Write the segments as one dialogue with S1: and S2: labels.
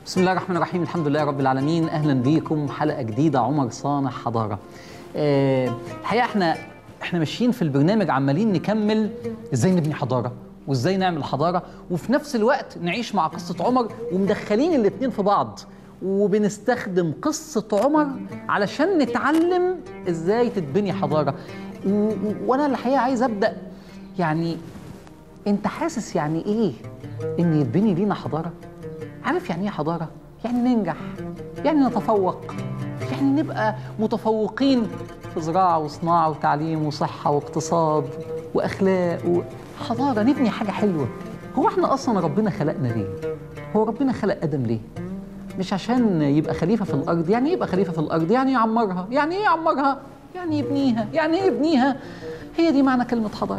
S1: بسم الله الرحمن الرحيم الحمد لله رب العالمين اهلا بيكم حلقه جديده عمر صانع حضاره آه، الحقيقه احنا احنا ماشيين في البرنامج عمالين نكمل ازاي نبني حضاره وازاي نعمل حضاره وفي نفس الوقت نعيش مع قصه عمر ومدخلين الاتنين في بعض وبنستخدم قصه عمر علشان نتعلم ازاي تتبني حضاره و- و- وانا الحقيقه عايز ابدا يعني انت حاسس يعني ايه ان يتبني لينا حضاره عارف يعني ايه حضاره يعني ننجح يعني نتفوق يعني نبقى متفوقين في زراعه وصناعه وتعليم وصحه واقتصاد واخلاق وحضاره نبني حاجه حلوه هو احنا اصلا ربنا خلقنا ليه هو ربنا خلق ادم ليه مش عشان يبقى خليفه في الارض يعني ايه يبقى خليفه في الارض يعني يعمرها يعني ايه يعمرها يعني يبنيها يعني ايه يبنيها هي دي معنى كلمه حضاره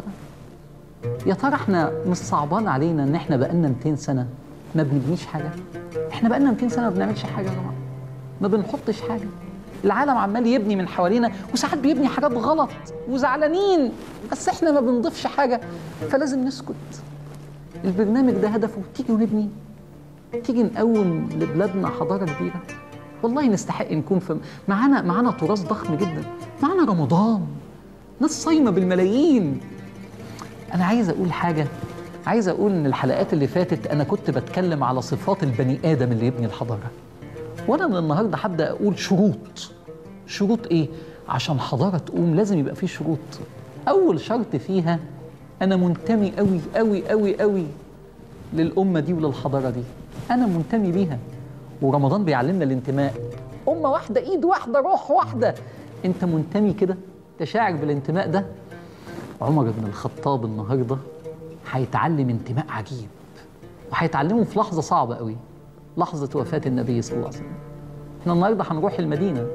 S1: يا ترى احنا مش صعبان علينا ان احنا بقالنا 200 سنه ما بنبنيش حاجه احنا بقالنا 200 سنه ما بنعملش حاجه يا جماعه ما بنحطش حاجه العالم عمال يبني من حوالينا وساعات بيبني حاجات غلط وزعلانين بس احنا ما بنضيفش حاجه فلازم نسكت البرنامج ده هدفه تيجي ونبني تيجي نقوم لبلادنا حضاره كبيره والله نستحق نكون في معانا معانا تراث ضخم جدا معانا رمضان ناس صايمه بالملايين انا عايز اقول حاجه عايز اقول ان الحلقات اللي فاتت انا كنت بتكلم على صفات البني ادم اللي يبني الحضاره وانا من النهارده هبدا اقول شروط شروط ايه عشان حضاره تقوم لازم يبقى في شروط اول شرط فيها انا منتمي قوي قوي قوي قوي للامه دي وللحضاره دي انا منتمي ليها ورمضان بيعلمنا الانتماء امه واحده ايد واحده روح واحده انت منتمي كده تشاعر بالانتماء ده عمر بن الخطاب النهارده هيتعلم انتماء عجيب وهيتعلمه في لحظه صعبه قوي لحظه وفاه النبي صلى الله عليه وسلم احنا النهارده هنروح المدينه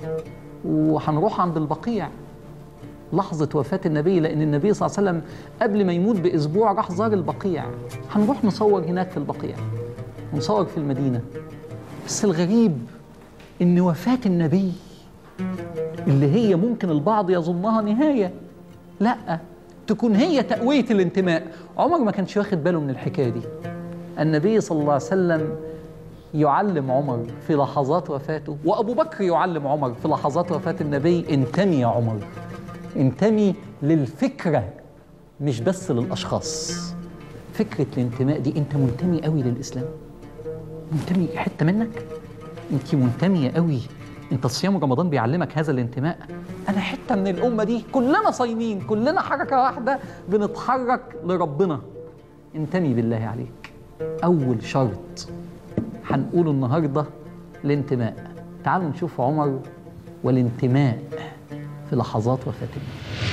S1: وهنروح عند البقيع لحظة وفاة النبي لأن النبي صلى الله عليه وسلم قبل ما يموت بأسبوع راح زار البقيع هنروح نصور هناك في البقيع ونصور في المدينة بس الغريب إن وفاة النبي اللي هي ممكن البعض يظنها نهاية لا تكون هي تقوية الانتماء عمر ما كانش واخد باله من الحكاية دي النبي صلى الله عليه وسلم يعلم عمر في لحظات وفاته وأبو بكر يعلم عمر في لحظات وفاة النبي انتمي يا عمر انتمي للفكرة مش بس للأشخاص فكرة الانتماء دي انت منتمي قوي للإسلام منتمي حتة منك انت منتمية قوي انت صيام رمضان بيعلمك هذا الانتماء انا حتة من الأمة دي كلنا صايمين كلنا حركة واحدة بنتحرك لربنا انتمي بالله عليك أول شرط هنقوله النهاردة الانتماء تعالوا نشوف عمر والانتماء في لحظات وفاة النبي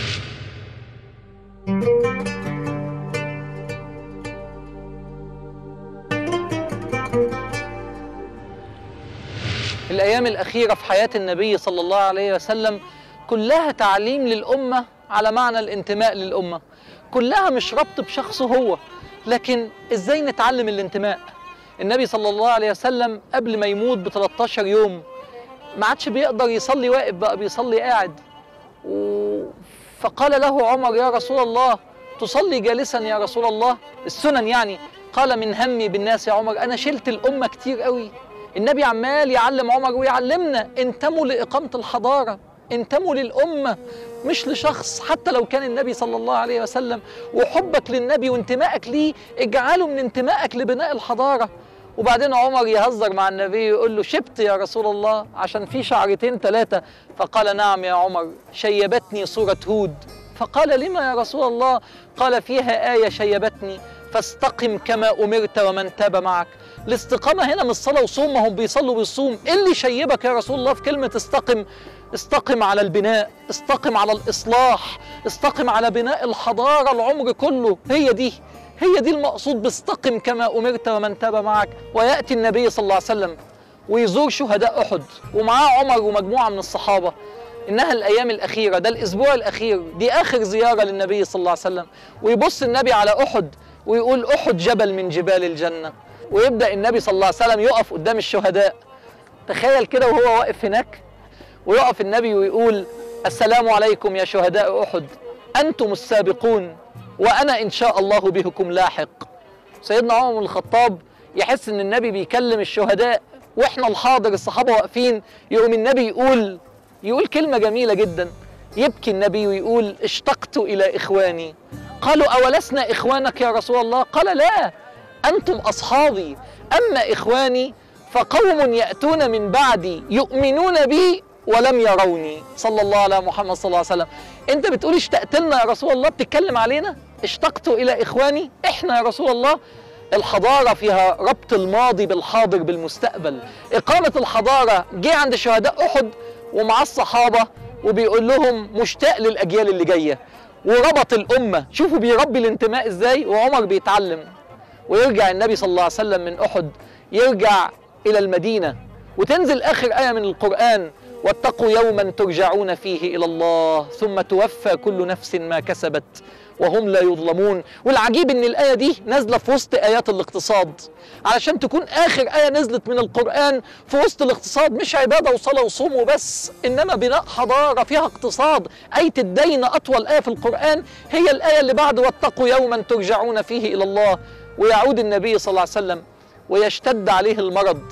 S1: الأيام الأخيرة في حياة النبي صلى الله عليه وسلم كلها تعليم للأمة على معنى الانتماء للأمة كلها مش ربط بشخصه هو لكن إزاي نتعلم الانتماء النبي صلى الله عليه وسلم قبل ما يموت ب 13 يوم ما عادش بيقدر يصلي واقف بقى بيصلي قاعد و... فقال له عمر يا رسول الله تصلي جالسا يا رسول الله السنن يعني قال من همي بالناس يا عمر انا شلت الامه كتير قوي النبي عمال يعلم عمر ويعلمنا انتموا لاقامه الحضاره انتموا للامه مش لشخص حتى لو كان النبي صلى الله عليه وسلم وحبك للنبي وانتمائك ليه اجعله من انتمائك لبناء الحضاره وبعدين عمر يهزر مع النبي يقول له شبت يا رسول الله عشان في شعرتين ثلاثة فقال نعم يا عمر شيبتني صورة هود فقال لما يا رسول الله قال فيها آية شيبتني فاستقم كما أمرت ومن تاب معك الاستقامة هنا مش صلاة وصوم ما هم بيصلوا بالصوم إيه اللي شيبك يا رسول الله في كلمة استقم استقم على البناء استقم على الإصلاح استقم على بناء الحضارة العمر كله هي دي هي دي المقصود باستقم كما امرت ومن تاب معك وياتي النبي صلى الله عليه وسلم ويزور شهداء احد ومعاه عمر ومجموعه من الصحابه انها الايام الاخيره ده الاسبوع الاخير دي اخر زياره للنبي صلى الله عليه وسلم ويبص النبي على احد ويقول احد جبل من جبال الجنه ويبدا النبي صلى الله عليه وسلم يقف قدام الشهداء تخيل كده وهو واقف هناك ويقف النبي ويقول السلام عليكم يا شهداء احد انتم السابقون وانا ان شاء الله بكم لاحق سيدنا عمر بن الخطاب يحس ان النبي بيكلم الشهداء واحنا الحاضر الصحابه واقفين يقوم النبي يقول يقول كلمه جميله جدا يبكي النبي ويقول اشتقت الى اخواني قالوا اولسنا اخوانك يا رسول الله قال لا انتم اصحابي اما اخواني فقوم ياتون من بعدي يؤمنون بي ولم يروني صلى الله على محمد صلى الله عليه وسلم انت بتقول اشتقت لنا يا رسول الله بتتكلم علينا اشتقت الى اخواني احنا يا رسول الله الحضارة فيها ربط الماضي بالحاضر بالمستقبل إقامة الحضارة جه عند شهداء أحد ومع الصحابة وبيقول لهم مشتاق للأجيال اللي جاية وربط الأمة شوفوا بيربي الانتماء إزاي وعمر بيتعلم ويرجع النبي صلى الله عليه وسلم من أحد يرجع إلى المدينة وتنزل آخر آية من القرآن واتقوا يوما ترجعون فيه إلى الله ثم توفى كل نفس ما كسبت وهم لا يظلمون والعجيب ان الايه دي نازله في وسط ايات الاقتصاد علشان تكون اخر ايه نزلت من القران في وسط الاقتصاد مش عباده وصلاه وصوم وبس انما بناء حضاره فيها اقتصاد ايه الدين اطول ايه في القران هي الايه اللي بعد واتقوا يوما ترجعون فيه الى الله ويعود النبي صلى الله عليه وسلم ويشتد عليه المرض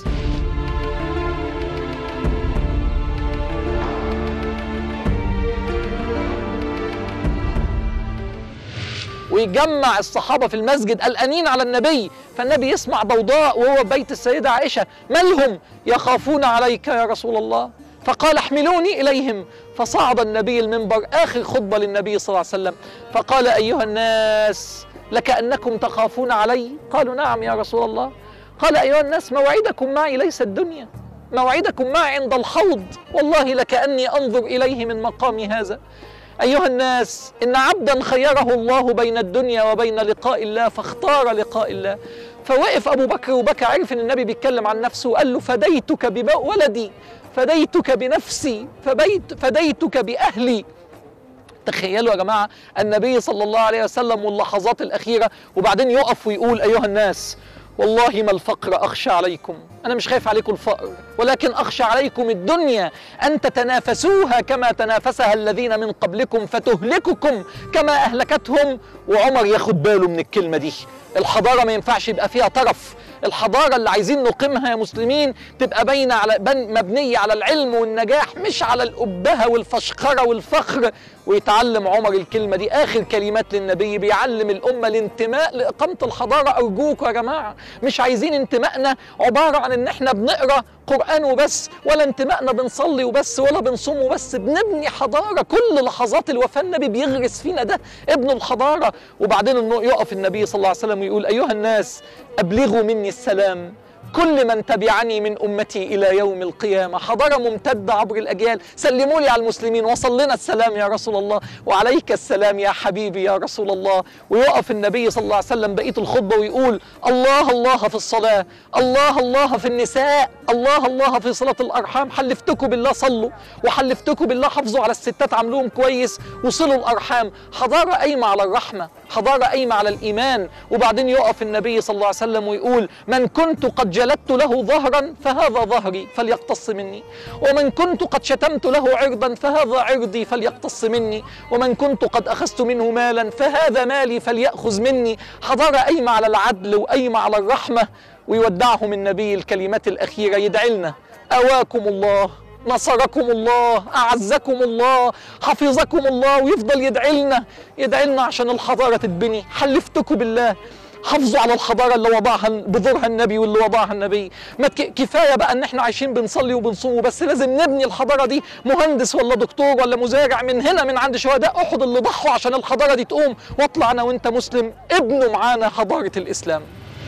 S1: ويجمع الصحابة في المسجد قلقانين على النبي فالنبي يسمع ضوضاء وهو بيت السيدة عائشة مالهم يخافون عليك يا رسول الله فقال احملوني إليهم فصعد النبي المنبر آخر خطبة للنبي صلى الله عليه وسلم فقال أيها الناس لكأنكم تخافون علي قالوا نعم يا رسول الله قال أيها الناس موعدكم معي ليس الدنيا موعدكم معي عند الحوض والله لكأني أنظر إليه من مقامي هذا أيها الناس إن عبدا خيره الله بين الدنيا وبين لقاء الله فاختار لقاء الله فوقف أبو بكر وبكى عرف إن النبي بيتكلم عن نفسه وقال له فديتك بماء ولدي فديتك بنفسي فبيت فديتك بأهلي تخيلوا يا جماعة النبي صلى الله عليه وسلم واللحظات الأخيرة وبعدين يقف ويقول أيها الناس والله ما الفقر أخشى عليكم أنا مش خايف عليكم الفقر ولكن أخشى عليكم الدنيا أن تتنافسوها كما تنافسها الذين من قبلكم فتهلككم كما أهلكتهم وعمر ياخد باله من الكلمة دي الحضارة ما ينفعش يبقى فيها طرف الحضارة اللي عايزين نقيمها يا مسلمين تبقى باينة على بن مبنية على العلم والنجاح مش على الأبهة والفشخرة والفخر ويتعلم عمر الكلمة دي آخر كلمات للنبي بيعلم الأمة الانتماء لإقامة الحضارة أرجوكوا يا جماعة مش عايزين انتمائنا عبارة عن إن إحنا بنقرأ قرآن وبس ولا انتمائنا بنصلي وبس ولا بنصوم وبس بنبني حضارة كل لحظات الوفاة النبي بيغرس فينا ده ابن الحضارة وبعدين إنه يقف النبي صلى الله عليه وسلم ويقول أيها الناس أبلغوا مني السلام كل من تبعني من امتي الى يوم القيامه حضاره ممتده عبر الاجيال سلموا لي على المسلمين وصل لنا السلام يا رسول الله وعليك السلام يا حبيبي يا رسول الله ويقف النبي صلى الله عليه وسلم بقيه الخطبه ويقول الله الله في الصلاه الله الله في النساء الله الله في صله الارحام حلفتكم بالله صلوا وحلفتكم بالله حافظوا على الستات عاملوهم كويس وصلوا الارحام حضاره قايمه على الرحمه حضاره قايمه على الايمان وبعدين يقف النبي صلى الله عليه وسلم ويقول من كنت قد جلدت له ظهرا فهذا ظهري فليقتص مني ومن كنت قد شتمت له عرضا فهذا عرضي فليقتص مني ومن كنت قد أخذت منه مالا فهذا مالي فليأخذ مني حضارة قايمة على العدل وقايمة على الرحمة ويودعهم النبي الكلمات الأخيرة يدعي لنا أواكم الله نصركم الله أعزكم الله حفظكم الله ويفضل يدعي لنا يدعي لنا عشان الحضارة تتبني حلفتكم بالله حافظوا على الحضاره اللي وضعها بذورها النبي واللي وضعها النبي ما تك- كفايه بقى ان احنا عايشين بنصلي وبنصوم بس لازم نبني الحضاره دي مهندس ولا دكتور ولا مزارع من هنا من عند شهداء احد اللي ضحوا عشان الحضاره دي تقوم واطلع انا وانت مسلم ابنوا معانا حضاره الاسلام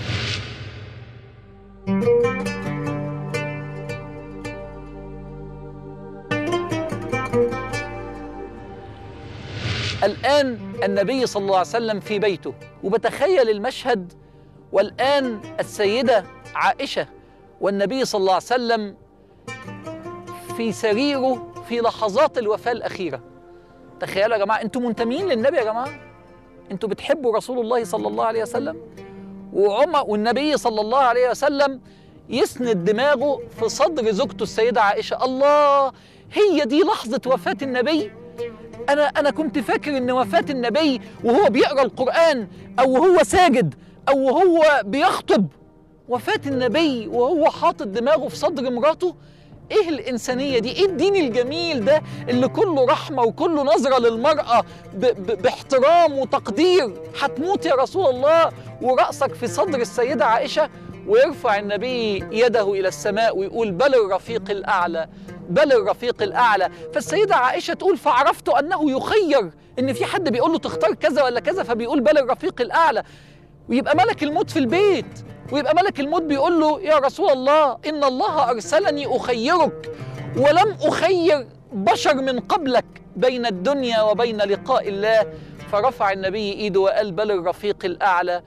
S1: الآن النبي صلى الله عليه وسلم في بيته وبتخيل المشهد والآن السيدة عائشة والنبي صلى الله عليه وسلم في سريره في لحظات الوفاة الأخيرة تخيلوا يا جماعة أنتم منتمين للنبي يا جماعة أنتم بتحبوا رسول الله صلى الله عليه وسلم وعمر والنبي صلى الله عليه وسلم يسند دماغه في صدر زوجته السيدة عائشة الله هي دي لحظة وفاة النبي انا انا كنت فاكر ان وفاه النبي وهو بيقرا القران او وهو ساجد او وهو بيخطب وفاة النبي وهو حاطط دماغه في صدر مراته ايه الانسانيه دي ايه الدين الجميل ده اللي كله رحمه وكله نظره للمراه ب ب باحترام وتقدير هتموت يا رسول الله وراسك في صدر السيده عائشه ويرفع النبي يده الى السماء ويقول بل الرفيق الاعلى بل الرفيق الاعلى فالسيده عائشه تقول فعرفت انه يخير ان في حد بيقول له تختار كذا ولا كذا فبيقول بل الرفيق الاعلى ويبقى ملك الموت في البيت ويبقى ملك الموت بيقول له يا رسول الله ان الله ارسلني اخيرك ولم اخير بشر من قبلك بين الدنيا وبين لقاء الله فرفع النبي ايده وقال بل الرفيق الاعلى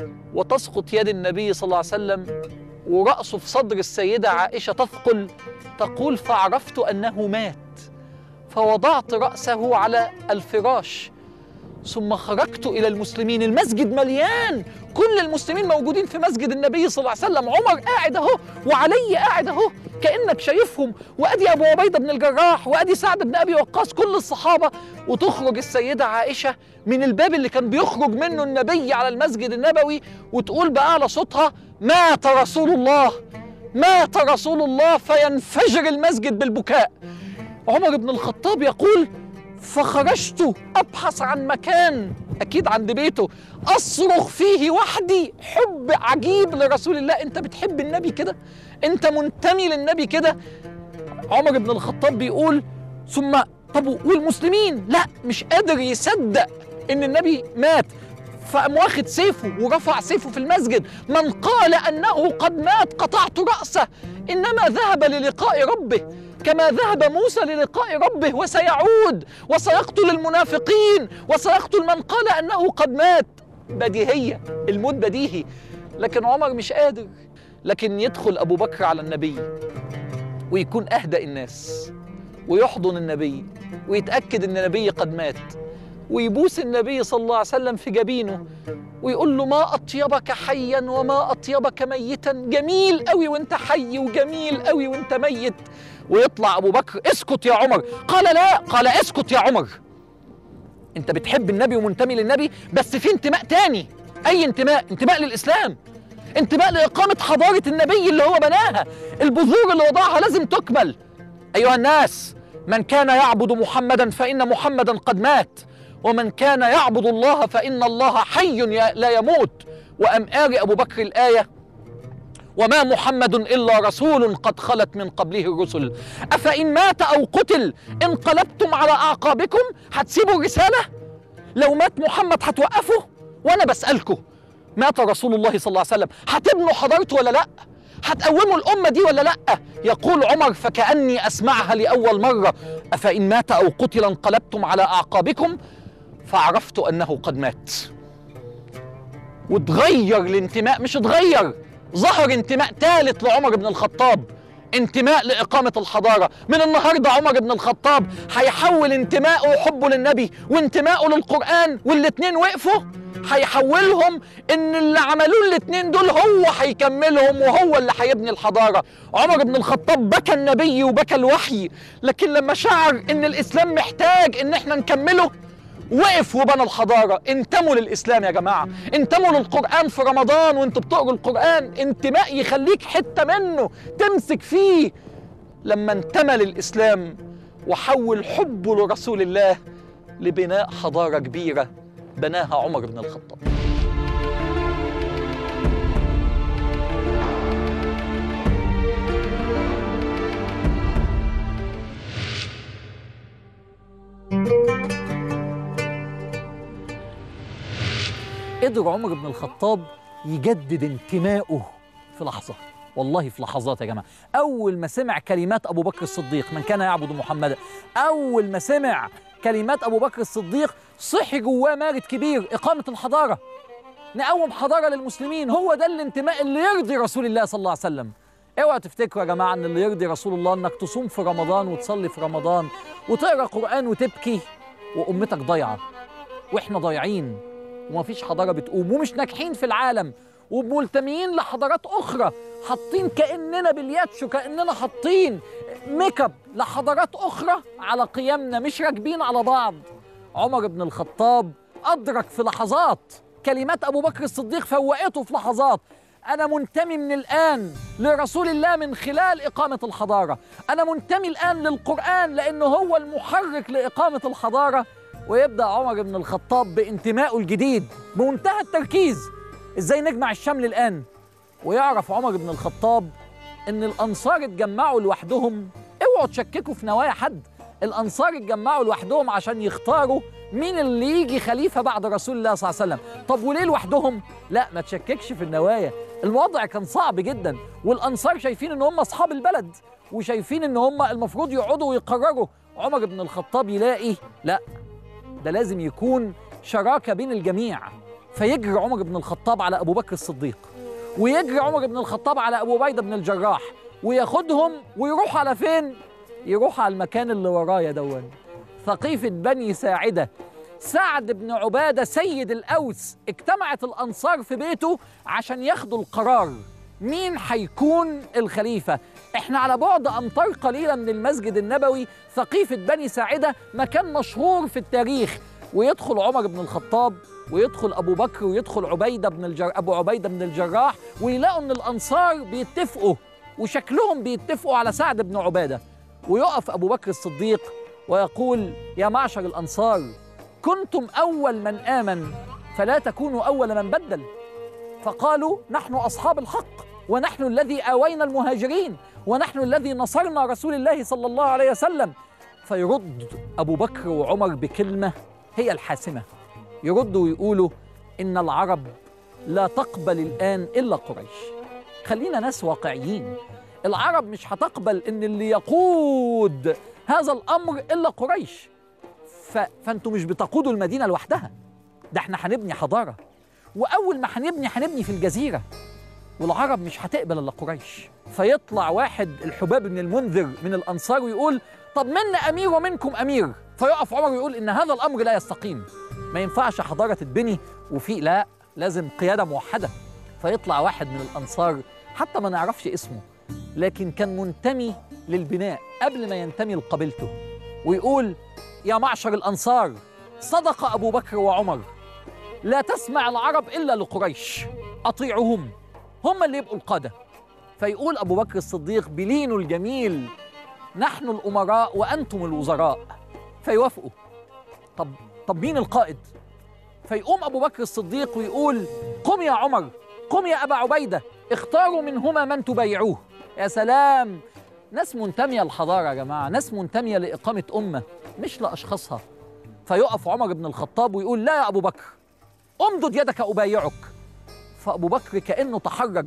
S1: وتسقط يد النبي صلى الله عليه وسلم وراسه في صدر السيده عائشه تثقل تقول فعرفت انه مات فوضعت راسه على الفراش ثم خرجت الى المسلمين المسجد مليان كل المسلمين موجودين في مسجد النبي صلى الله عليه وسلم عمر قاعد اهو وعلي قاعد اهو كانك شايفهم وادي ابو عبيده بن الجراح وادي سعد بن ابي وقاص كل الصحابه وتخرج السيده عائشه من الباب اللي كان بيخرج منه النبي على المسجد النبوي وتقول باعلى صوتها مات رسول الله مات رسول الله فينفجر المسجد بالبكاء عمر بن الخطاب يقول فخرجت ابحث عن مكان اكيد عند بيته اصرخ فيه وحدي حب عجيب لرسول الله انت بتحب النبي كده انت منتمي للنبي كده عمر بن الخطاب بيقول ثم طب والمسلمين لا مش قادر يصدق ان النبي مات فقام واخد سيفه ورفع سيفه في المسجد من قال انه قد مات قطعت راسه انما ذهب للقاء ربه كما ذهب موسى للقاء ربه وسيعود وسيقتل المنافقين وسيقتل من قال انه قد مات بديهيه الموت بديهي لكن عمر مش قادر لكن يدخل ابو بكر على النبي ويكون اهدأ الناس ويحضن النبي ويتاكد ان النبي قد مات ويبوس النبي صلى الله عليه وسلم في جبينه ويقول له ما اطيبك حيا وما اطيبك ميتا جميل قوي وانت حي وجميل قوي وانت ميت ويطلع ابو بكر اسكت يا عمر قال لا قال اسكت يا عمر انت بتحب النبي ومنتمي للنبي بس في انتماء تاني اي انتماء انتماء للاسلام انتماء لاقامه حضاره النبي اللي هو بناها البذور اللي وضعها لازم تكمل ايها الناس من كان يعبد محمدا فان محمدا قد مات ومن كان يعبد الله فان الله حي لا يموت وام اري ابو بكر الايه وما محمد الا رسول قد خلت من قبله الرسل افان مات او قتل انقلبتم على اعقابكم هتسيبوا الرساله لو مات محمد هتوقفوا وانا بسالكم مات رسول الله صلى الله عليه وسلم هتبنوا حضارته ولا لا هتقوموا الأمة دي ولا لأ؟ يقول عمر فكأني أسمعها لأول مرة أفإن مات أو قتل انقلبتم على أعقابكم فعرفت أنه قد مات وتغير الانتماء مش اتغير ظهر انتماء ثالث لعمر بن الخطاب انتماء لإقامة الحضارة من النهاردة عمر بن الخطاب هيحول انتمائه وحبه للنبي وانتمائه للقرآن والاتنين وقفوا هيحولهم ان اللي عملوه الاتنين دول هو هيكملهم وهو اللي هيبني الحضارة عمر بن الخطاب بكى النبي وبكى الوحي لكن لما شعر ان الاسلام محتاج ان احنا نكمله وقف وبنى الحضارة انتموا للإسلام يا جماعة انتموا للقرآن في رمضان وانتوا بتقروا القرآن انتماء يخليك حتة منه تمسك فيه لما انتمى للإسلام وحول حبه لرسول الله لبناء حضارة كبيرة بناها عمر بن الخطاب قدر عمر بن الخطاب يجدد انتمائه في لحظة والله في لحظات يا جماعة أول ما سمع كلمات أبو بكر الصديق من كان يعبد محمدا أول ما سمع كلمات أبو بكر الصديق صحي جواه مارد كبير إقامة الحضارة نقوم حضارة للمسلمين هو ده الانتماء اللي يرضي رسول الله صلى الله عليه وسلم اوعوا تفتكروا يا جماعة ان اللي يرضي رسول الله انك تصوم في رمضان وتصلي في رمضان وتقرا قرآن وتبكي وامتك ضايعة واحنا ضايعين ومفيش حضارة بتقوم ومش ناجحين في العالم وملتميين لحضارات أخرى حاطين كأننا بالياتش وكأننا حاطين ميك اب لحضارات أخرى على قيمنا مش راكبين على بعض عمر بن الخطاب أدرك في لحظات كلمات أبو بكر الصديق فوقته في لحظات أنا منتمي من الآن لرسول الله من خلال إقامة الحضارة أنا منتمي الآن للقرآن لأنه هو المحرك لإقامة الحضارة ويبدأ عمر بن الخطاب بانتمائه الجديد بمنتهى التركيز إزاي نجمع الشمل الآن ويعرف عمر بن الخطاب إن الأنصار اتجمعوا لوحدهم اوعوا تشككوا في نوايا حد الأنصار اتجمعوا لوحدهم عشان يختاروا مين اللي يجي خليفة بعد رسول الله صلى الله عليه وسلم طب وليه لوحدهم؟ لا ما تشككش في النوايا الوضع كان صعب جدا والأنصار شايفين إن هم أصحاب البلد وشايفين إن هم المفروض يقعدوا ويقرروا عمر بن الخطاب يلاقي لا ده لازم يكون شراكة بين الجميع فيجري عمر بن الخطاب على أبو بكر الصديق ويجري عمر بن الخطاب على أبو عبيدة بن الجراح وياخدهم ويروح على فين؟ يروح على المكان اللي ورايا دون ثقيفة بني ساعدة سعد بن عبادة سيد الأوس اجتمعت الأنصار في بيته عشان ياخدوا القرار مين هيكون الخليفة احنا على بعد أمتار قليلة من المسجد النبوي ثقيفة بني ساعدة مكان مشهور في التاريخ ويدخل عمر بن الخطاب ويدخل أبو بكر ويدخل عبيدة بن الجر... أبو عبيدة بن الجراح ويلاقوا إن الأنصار بيتفقوا وشكلهم بيتفقوا على سعد بن عبادة ويقف أبو بكر الصديق ويقول يا معشر الأنصار كنتم أول من آمن فلا تكونوا أول من بدل فقالوا نحن أصحاب الحق ونحن الذي آوينا المهاجرين ونحن الذي نصرنا رسول الله صلى الله عليه وسلم فيرد أبو بكر وعمر بكلمة هي الحاسمة يردوا ويقولوا إن العرب لا تقبل الآن إلا قريش خلينا ناس واقعيين العرب مش هتقبل إن اللي يقود هذا الأمر إلا قريش ف... فأنتوا مش بتقودوا المدينة لوحدها ده احنا هنبني حضارة وأول ما هنبني هنبني في الجزيرة والعرب مش هتقبل إلا قريش فيطلع واحد الحباب بن المنذر من الأنصار ويقول طب منا أمير ومنكم أمير فيقف عمر ويقول إن هذا الأمر لا يستقيم ما ينفعش حضارة تتبني وفي لا لازم قيادة موحدة فيطلع واحد من الأنصار حتى ما نعرفش اسمه لكن كان منتمي للبناء قبل ما ينتمي لقبيلته ويقول يا معشر الأنصار صدق أبو بكر وعمر لا تسمع العرب إلا لقريش أطيعهم هم اللي يبقوا القادة فيقول أبو بكر الصديق بلينه الجميل نحن الأمراء وأنتم الوزراء فيوافقوا طب طب مين القائد فيقوم أبو بكر الصديق ويقول قم يا عمر قم يا أبا عبيدة اختاروا منهما من تبايعوه يا سلام ناس منتمية للحضارة يا جماعة ناس منتمية لإقامة أمة مش لأشخاصها فيقف عمر بن الخطاب ويقول لا يا أبو بكر امدد يدك أبايعك فأبو بكر كأنه تحرج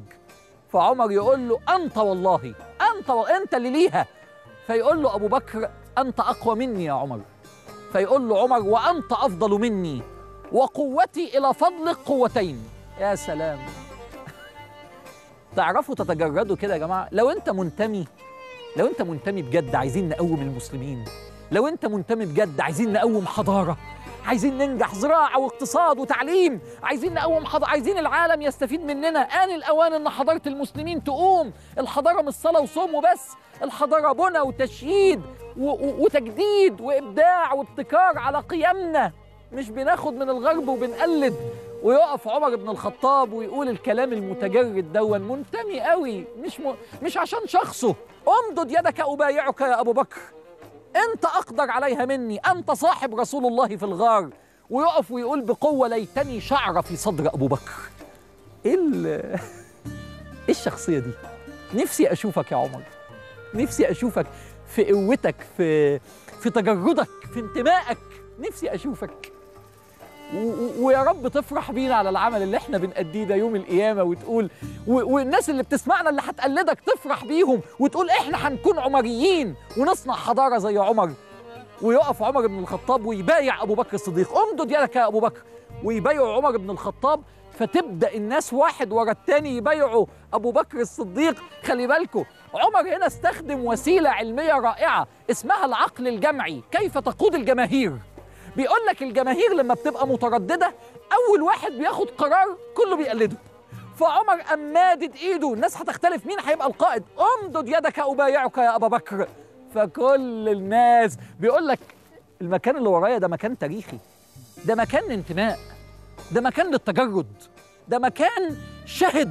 S1: فعمر يقول له أنت والله أنت وأنت اللي ليها فيقول له أبو بكر أنت أقوى مني يا عمر فيقول له عمر وأنت أفضل مني وقوتي إلى فضلك قوتين يا سلام تعرفوا تتجردوا كده يا جماعة لو أنت منتمي لو أنت منتمي بجد عايزين نقوم المسلمين لو أنت منتمي بجد عايزين نقوم حضارة عايزين ننجح زراعة واقتصاد وتعليم عايزين نقوم حضارة عايزين العالم يستفيد مننا آن الأوان إن حضارة المسلمين تقوم الحضارة مش صلاة وصوم وبس الحضارة بنى وتشييد و- و- وتجديد وإبداع وابتكار على قيمنا مش بناخد من الغرب وبنقلد ويقف عمر بن الخطاب ويقول الكلام المتجرد دون منتمي قوي مش م... مش عشان شخصه امدد يدك أبايعك يا أبو بكر أنت أقدر عليها مني أنت صاحب رسول الله في الغار ويقف ويقول بقوة ليتني شعر في صدر أبو بكر إيه ال- إيه الشخصية دي نفسي أشوفك يا عمر نفسي أشوفك في قوتك في في تجردك في انتمائك نفسي أشوفك و- و- ويا رب تفرح بينا على العمل اللي احنا بنأديه ده يوم القيامة وتقول و- والناس اللي بتسمعنا اللي هتقلدك تفرح بيهم وتقول احنا هنكون عمريين ونصنع حضارة زي عمر ويقف عمر بن الخطاب ويبايع أبو بكر الصديق امدد يدك يا أبو بكر ويبايعوا عمر بن الخطاب فتبدأ الناس واحد ورا التاني يبايعوا أبو بكر الصديق خلي بالكم عمر هنا استخدم وسيلة علمية رائعة اسمها العقل الجمعي كيف تقود الجماهير بيقول لك الجماهير لما بتبقى متردده اول واحد بياخد قرار كله بيقلده فعمر قام مادد ايده الناس هتختلف مين هيبقى القائد امدد يدك ابايعك يا ابا بكر فكل الناس بيقول لك المكان اللي ورايا ده مكان تاريخي ده مكان انتماء ده مكان للتجرد ده مكان شهد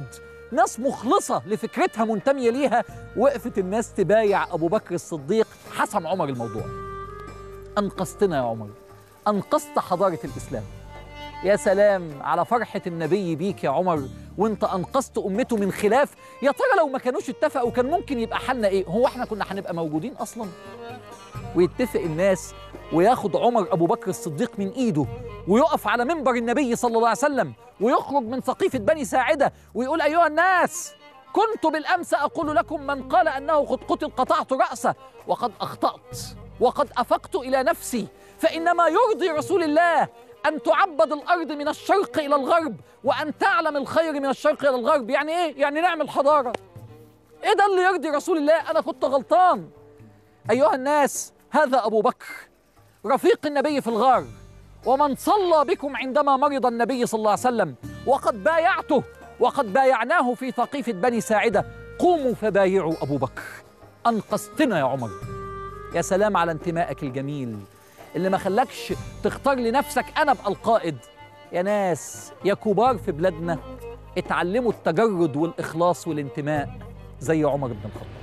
S1: ناس مخلصة لفكرتها منتمية ليها وقفت الناس تبايع أبو بكر الصديق حسم عمر الموضوع أنقذتنا يا عمر أنقذت حضارة الإسلام يا سلام على فرحة النبي بيك يا عمر وانت أنقذت أمته من خلاف يا ترى لو ما كانوش اتفقوا كان ممكن يبقى حالنا إيه هو احنا كنا هنبقى موجودين أصلا ويتفق الناس وياخد عمر أبو بكر الصديق من إيده ويقف على منبر النبي صلى الله عليه وسلم ويخرج من سقيفة بني ساعدة ويقول أيها الناس كنت بالأمس أقول لكم من قال أنه قد قتل قطعت رأسه وقد أخطأت وقد أفقت إلى نفسي فإنما يرضي رسول الله أن تعبد الأرض من الشرق إلى الغرب وأن تعلم الخير من الشرق إلى الغرب يعني إيه؟ يعني نعمل حضارة إيه ده اللي يرضي رسول الله أنا كنت غلطان أيها الناس هذا أبو بكر رفيق النبي في الغار ومن صلى بكم عندما مرض النبي صلى الله عليه وسلم وقد بايعته وقد بايعناه في ثقيفة بني ساعدة قوموا فبايعوا أبو بكر أنقذتنا يا عمر يا سلام على انتمائك الجميل اللي ما خلاكش تختار لنفسك أنا أبقى القائد يا ناس يا كبار في بلادنا اتعلموا التجرد والإخلاص والانتماء زي عمر بن الخطاب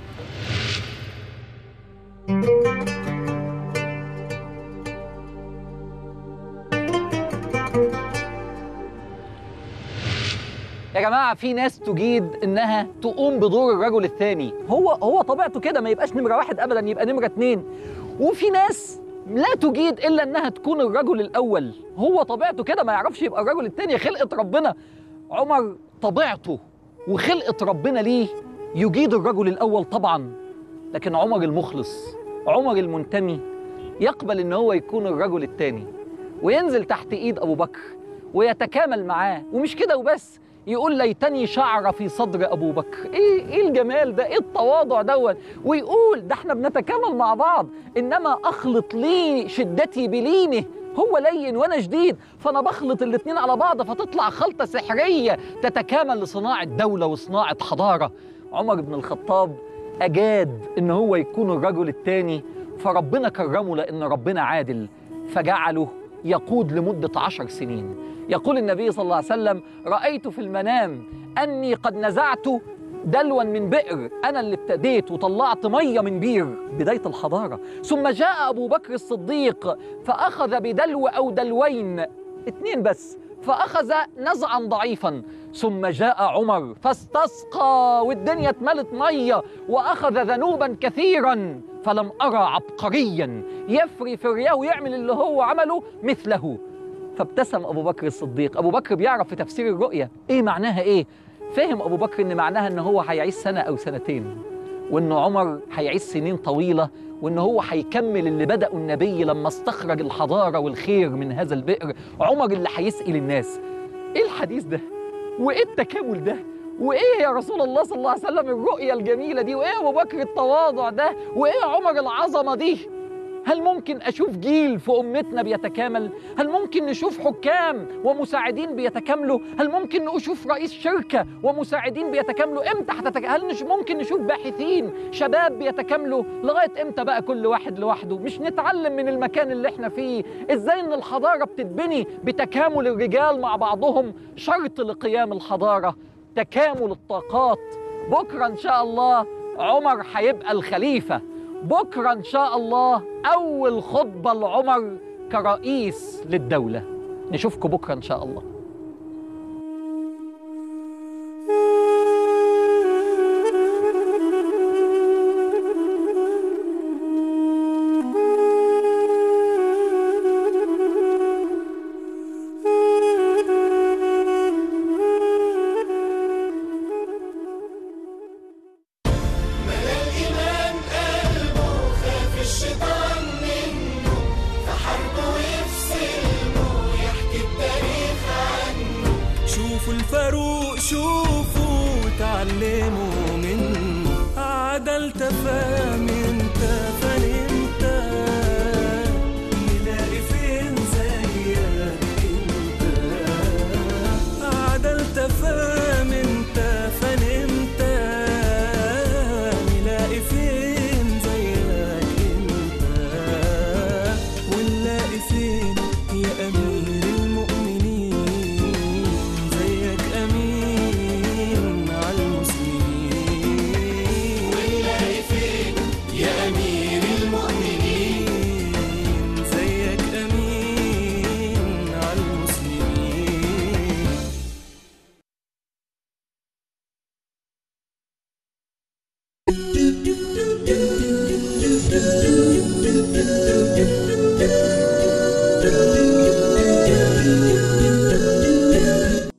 S1: يا جماعه في ناس تجيد انها تقوم بدور الرجل الثاني هو هو طبيعته كده ما يبقاش نمره واحد ابدا يبقى نمره اتنين وفي ناس لا تجيد الا انها تكون الرجل الاول هو طبيعته كده ما يعرفش يبقى الرجل الثاني خلقه ربنا عمر طبيعته وخلقه ربنا ليه يجيد الرجل الاول طبعا لكن عمر المخلص عمر المنتمي يقبل ان هو يكون الرجل الثاني وينزل تحت ايد ابو بكر ويتكامل معاه ومش كده وبس يقول ليتني شعر في صدر ابو بكر ايه ايه الجمال ده ايه التواضع دوت ويقول ده احنا بنتكامل مع بعض انما اخلط لي شدتي بلينه هو لين وانا شديد فانا بخلط الاتنين على بعض فتطلع خلطه سحريه تتكامل لصناعه دوله وصناعه حضاره عمر بن الخطاب اجاد ان هو يكون الرجل الثاني فربنا كرمه لان ربنا عادل فجعله يقود لمده عشر سنين يقول النبي صلى الله عليه وسلم رأيت في المنام أني قد نزعت دلوا من بئر أنا اللي ابتديت وطلعت مية من بير بداية الحضارة ثم جاء أبو بكر الصديق فأخذ بدلو أو دلوين اتنين بس فأخذ نزعا ضعيفا ثم جاء عمر فاستسقى والدنيا اتملت مية وأخذ ذنوبا كثيرا فلم أرى عبقريا يفري فرياه ويعمل اللي هو عمله مثله فابتسم ابو بكر الصديق ابو بكر بيعرف في تفسير الرؤيه ايه معناها ايه فهم ابو بكر ان معناها ان هو هيعيش سنه او سنتين وان عمر هيعيش سنين طويله وان هو هيكمل اللي بدأه النبي لما استخرج الحضاره والخير من هذا البئر عمر اللي هيسقي الناس ايه الحديث ده وايه التكامل ده وايه يا رسول الله صلى الله عليه وسلم الرؤيه الجميله دي وايه ابو بكر التواضع ده وايه عمر العظمه دي هل ممكن اشوف جيل في امتنا بيتكامل هل ممكن نشوف حكام ومساعدين بيتكاملوا هل ممكن نشوف رئيس شركه ومساعدين بيتكاملوا امتى هتتك... هل مش ممكن نشوف باحثين شباب بيتكاملوا لغايه امتى بقى كل واحد لوحده مش نتعلم من المكان اللي احنا فيه ازاي ان الحضاره بتتبني بتكامل الرجال مع بعضهم شرط لقيام الحضاره تكامل الطاقات بكره ان شاء الله عمر هيبقى الخليفه بكرة إن شاء الله أول خطبة لعمر كرئيس للدولة نشوفكم بكرة إن شاء الله